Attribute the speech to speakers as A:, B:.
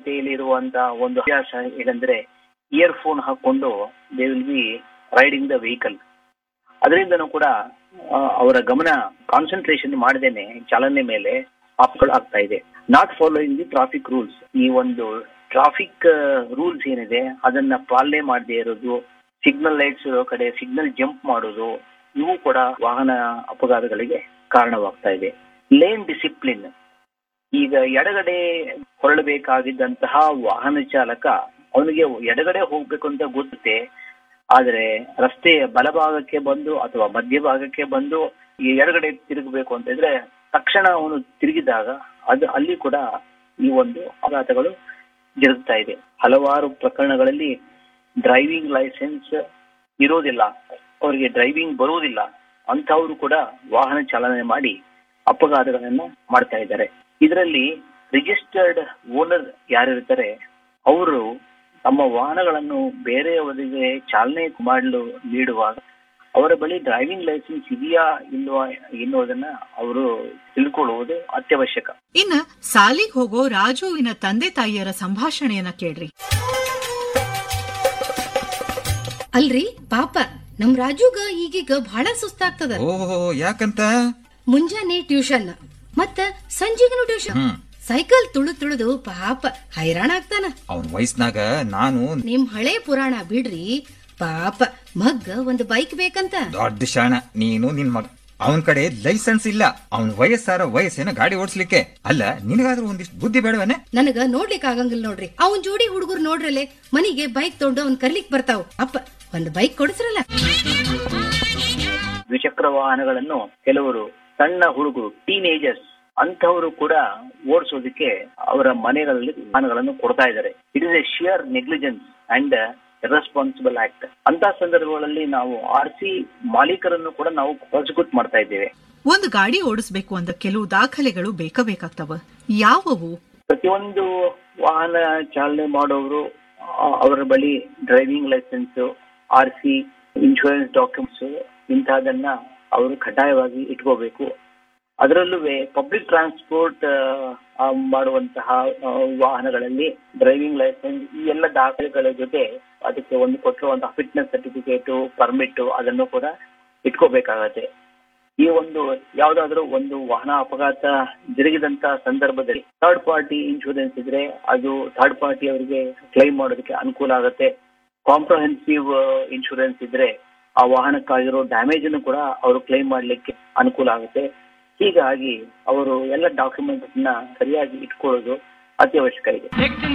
A: ಜೊತೆಯಲ್ಲಿ ಇರುವಂತ ಒಂದು ಅಭ್ಯಾಸ ಏನಂದ್ರೆ ಇಯರ್ ಫೋನ್ ಹಾಕೊಂಡು they will be riding the vehicle ಅದರಿಂದನೂ ಕೂಡ ಆ, ಅವರ ಗಮನ ಕಾನ್ಸಂಟ್ರೇಷನ್ ಮಾಡದೇನೆ ಚಾಲನೆ ಮೇಲೆ ಆಪ್ಗಳು ಆಗ್ತಾ ಇದೆ not following the traffic rules ಈ ಒಂದು ಟ್ರಾಫಿಕ್ ರೂಲ್ಸ್ ಏನಿದೆ ಅದನ್ನ ಪಾಲನೆ ಮಾಡದೇ ಇರೋದು ಸಿಗ್ನಲ್ ಲೈಟ್ಸ್ ಇರೋ ಕಡೆ ಸಿಗ್ನಲ್ ಜಂಪ್ ಮಾಡೋದು ಇವು ಕೂಡ ವಾಹನ ಅಪಘಾತಗಳಿಗೆ ಕಾರಣವಾಗ್ತಾ ಇದೆ ಲೇನ್ ಡಿಸಿಪ್ಲಿನ್ ಈಗ ಎಡಗಡೆ ಹೊರಡಬೇಕಾಗಿದ್ದಂತಹ ವಾಹನ ಚಾಲಕ ಅವನಿಗೆ ಎಡಗಡೆ ಹೋಗ್ಬೇಕು ಅಂತ ಗೊತ್ತುತ್ತೆ ಆದ್ರೆ ರಸ್ತೆಯ ಬಲಭಾಗಕ್ಕೆ ಬಂದು ಅಥವಾ ಮಧ್ಯಭಾಗಕ್ಕೆ ಬಂದು ಈ ಎಡಗಡೆ ತಿರುಗಬೇಕು ಅಂತ ಇದ್ರೆ ತಕ್ಷಣ ಅವನು ತಿರುಗಿದಾಗ ಅದು ಅಲ್ಲಿ ಕೂಡ ಈ ಒಂದು ಅಪಘಾತಗಳು ಜರುಗ್ತಾ ಇದೆ ಹಲವಾರು ಪ್ರಕರಣಗಳಲ್ಲಿ ಡ್ರೈವಿಂಗ್ ಲೈಸೆನ್ಸ್ ಇರೋದಿಲ್ಲ ಅವರಿಗೆ ಡ್ರೈವಿಂಗ್ ಬರುವುದಿಲ್ಲ ಅಂತವರು ಕೂಡ ವಾಹನ ಚಾಲನೆ ಮಾಡಿ ಅಪಘಾತಗಳನ್ನ ಮಾಡ್ತಾ ಇದ್ದಾರೆ ಇದರಲ್ಲಿ ರಿಜಿಸ್ಟರ್ಡ್ ಓನರ್ ಯಾರಿರ್ತಾರೆ ಅವರು ತಮ್ಮ ವಾಹನಗಳನ್ನು ಬೇರೆಯವರಿಗೆ ಚಾಲನೆ ಮಾಡಲು ನೀಡುವಾಗ ಅವರ ಬಳಿ ಡ್ರೈವಿಂಗ್ ಲೈಸೆನ್ಸ್ ಇದೆಯಾ ಇಲ್ವಾ ಎನ್ನುವುದನ್ನ ಅವರು ತಿಳ್ಕೊಳ್ಳುವುದು ಅತ್ಯವಶ್ಯಕ
B: ಇನ್ನ ಸಾಲಿಗ್ ಹೋಗೋ ರಾಜುವಿನ ತಂದೆ ತಾಯಿಯರ ಸಂಭಾಷಣೆಯನ್ನ ಕೇಳ್ರಿ
C: ಅಲ್ರಿ ಪಾಪ ನಮ್ ರಾಜುಗ ಈಗೀಗ ಬಹಳ ಸುಸ್ತಾಗ್ತದ
D: ಓಹೋ ಯಾಕಂತ
C: ಮುಂಜಾನೆ ಟ್ಯೂಷನ್ ಮತ್ತ ಸಂಜೆಗನು ಟ್ಯೂಷನ್ ಸೈಕಲ್ ತುಳು ತುಳಿದು ಪಾಪ ಹೈರಾಣ ಆಗ್ತಾನ
D: ಅವನ್ ವಯಸ್ನಾಗ ನಾನು
C: ನಿಮ್ ಹಳೆ ಪುರಾಣ ಬಿಡ್ರಿ ಪಾಪ ಮಗ್ಗ ಒಂದು ಬೈಕ್ ಬೇಕಂತ
D: ದೊಡ್ಡ ಶಾಣ ನೀನು ನಿನ್ ಮಗ ಅವನ್ ಕಡೆ ಲೈಸೆನ್ಸ್ ಇಲ್ಲ ಅವನ್ ವಯಸ್ಸಾರ ವಯಸ್ಸಿನ ಗಾಡಿ ಓಡಿಸ್ಲಿಕ್ಕೆ ಅಲ್ಲ ನಿನಗಾದ್ರೂ ಒಂದಿಷ್ಟು ಬುದ್ಧಿ ಬೇಡವನೆ
C: ನನಗ ನೋಡ್ಲಿಕ್ ಆಗಂಗಿಲ್ಲ ನೋಡ್ರಿ ಅವನ್ ಜೋಡಿ ಹುಡುಗರು ನೋಡ್ರಲೆ ಮನಿಗೆ ಬೈಕ್ ತಗೊಂಡು ಅವ್ನ್ ಕರ್ಲಿಕ್ ಬರ್ತಾವ್ ಅಪ್ಪ ಒಂದ್ ಬೈಕ್ ಕೊಡಿಸ್ರಲ್ಲ
A: ದ್ವಿಚಕ್ರ ವಾಹನಗಳನ್ನು ಕೆಲವರು ಸಣ್ಣ ಹುಡುಗರು ಟೀನೇಜರ್ಸ್ ಅಂತವರು ಕೂಡ ಓಡಿಸೋದಕ್ಕೆ ಅವರ ಮನೆಗಳಲ್ಲಿ ವಾಹನಗಳನ್ನು ಕೊಡ್ತಾ ಇದ್ದಾರೆ it is a sheer negligence and responsible act ಅಂತ ಸಂದರ್ಭಗಳಲ್ಲಿ ನಾವು ಆರ್ ಸಿ ಮಾಲೀಕರನ್ನು ಕೂಡ ನಾವು ಪ್ರಾಸಿಕ್ಯೂಟ್ ಮಾಡ್ತಾ ಇದ್ದೇವೆ
B: ಒಂದು ಗಾಡಿ ಓಡಿಸ್ಬೇಕು ಅಂದ ಕೆಲವು ದಾಖಲೆಗಳು ಬೇಕ ಬೇಕಾಗ್ತವ ಯಾವುವು
A: ಪ್ರತಿಯೊಂದು ವಾಹನ ಚಾಲನೆ ಮಾಡೋರು ಆ, ಅವರ ಬಳಿ driving licence R C insurance documents ಇಂತಹದನ್ನ ಅವರು ಕಡ್ಡಾಯವಾಗಿ ಇಟ್ಕೋಬೇಕು ಅದರಲ್ಲೂ ಪಬ್ಲಿಕ್ ಟ್ರಾನ್ಸ್ಪೋರ್ಟ್ ಮಾಡುವಂತಹ ಆ, ವಾಹನಗಳಲ್ಲಿ ಡ್ರೈವಿಂಗ್ ಲೈಸೆನ್ಸ್ ಈ ಎಲ್ಲ ದಾಖಲೆಗಳ ಜೊತೆ ಅದಕ್ಕೆ ಒಂದು ಕೊಟ್ಟಿರುವಂತಹ ಫಿಟ್ನೆಸ್ ಸರ್ಟಿಫಿಕೇಟ್ ಪರ್ಮಿಟ್ ಅದನ್ನು ಕೂಡ ಇಟ್ಕೋಬೇಕಾಗತ್ತೆ ಈ ಒಂದು ಯಾವ್ದಾದ್ರು ಒಂದು ವಾಹನ ಅಪಘಾತ ಜರುಗಿದಂತ ಸಂದರ್ಭದಲ್ಲಿ ಥರ್ಡ್ ಪಾರ್ಟಿ ಇನ್ಶೂರೆನ್ಸ್ ಇದ್ರೆ ಅದು ಥರ್ಡ್ ಪಾರ್ಟಿ ಅವರಿಗೆ ಕ್ಲೈಮ್ ಮಾಡೋದಕ್ಕೆ ಅನುಕೂಲ ಆಗುತ್ತೆ ಕಾಂಪ್ರಹೆನ್ಸಿವ್ ಇನ್ಶೂರೆನ್ಸ್ ಇದ್ರೆ ಆ ವಾಹನಕ್ಕಾಗಿರೋ ಡ್ಯಾಮೇಜ್ ಅನ್ನು ಕೂಡ ಅವರು ಕ್ಲೈಮ್ ಮಾಡ್ಲಿಕ್ಕೆ ಅನುಕೂಲ ಆಗುತ್ತೆ ಹೀಗಾಗಿ ಅವರು ಎಲ್ಲ ಡಾಕ್ಯುಮೆಂಟ್ಸ್ ನ ಸರಿಯಾಗಿ ಇಟ್ಕೊಳ್ಳೋದು ಅತ್ಯವಶ್ಯಕ ಇದೆ
E: Next